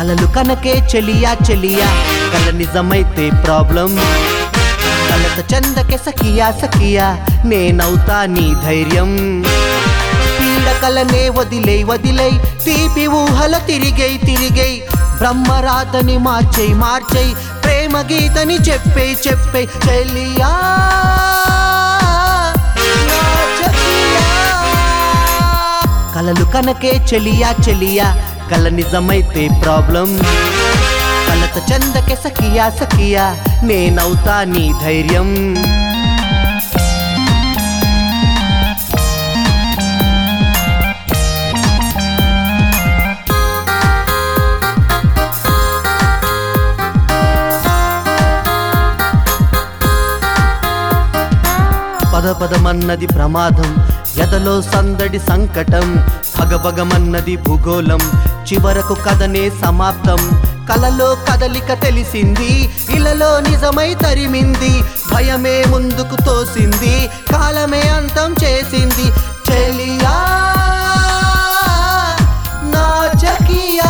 కలలు కనకే చెలియా చెలియా కల నిజమైతే ప్రాబ్లం కలత చందకే సఖియా సఖియా నేనవుతా నీ ధైర్యం పీడకలనే వదిలై వదిలై తీపి ఊహల తిరిగై తిరిగై బ్రహ్మరాతని మార్చై మార్చై ప్రేమ గీతని చెప్పై చెప్పై చెలియా నా చెలియా. కలలు కనకే చెలియా చెలియా కల నిజమైతే ప్రాబ్లం కలత చందకే సఖియా సఖియా నేనవుతా నీ ధైర్యం పద పదమన్నది ప్రమాదం ఎదలో సందడి సంకటం భగభగమన్నది భూగోళం చివరకు కథనే సమాప్తం కలలో కదలిక తెలిసింది ఇలలో నిజమై తరిమింది భయమే ముందుకు తోసింది కాలమే అంతం చేసింది చెలియా నా చకియా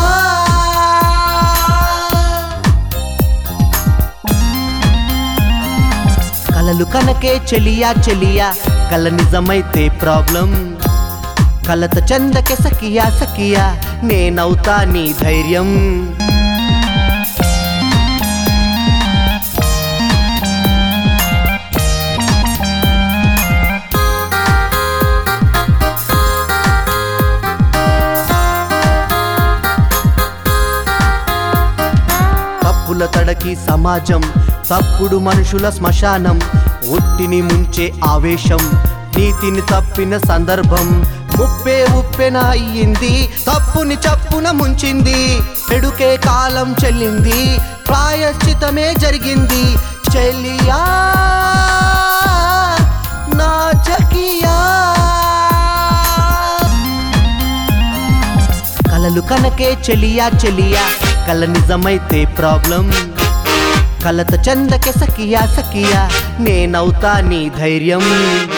కలలు కనకే చెలియా చెలియా కల నిజమైతే ప్రాబ్లం కలత చందకే సఖియా సఖియా నేనవుతా నీ ధైర్యం తప్పుల తడకి సమాజం తప్పుడు మనుషుల శ్మశానం ఒట్టిని ముంచే ఆవేశం నీతిని తప్పిన సందర్భం ముప్పే ఉప్పెన అయ్యింది తప్పుని చప్పున ముంచింది చెడుకే కాలం చెల్లింది ప్రాయశ్చితమే జరిగింది చెల్లియా నా చకియా కలలు కనకే చెలియా చెలియా కల నిజమైతే ప్రాబ్లం కలత చందకే సఖియా సఖియా నేనవుతా నీ ధైర్యం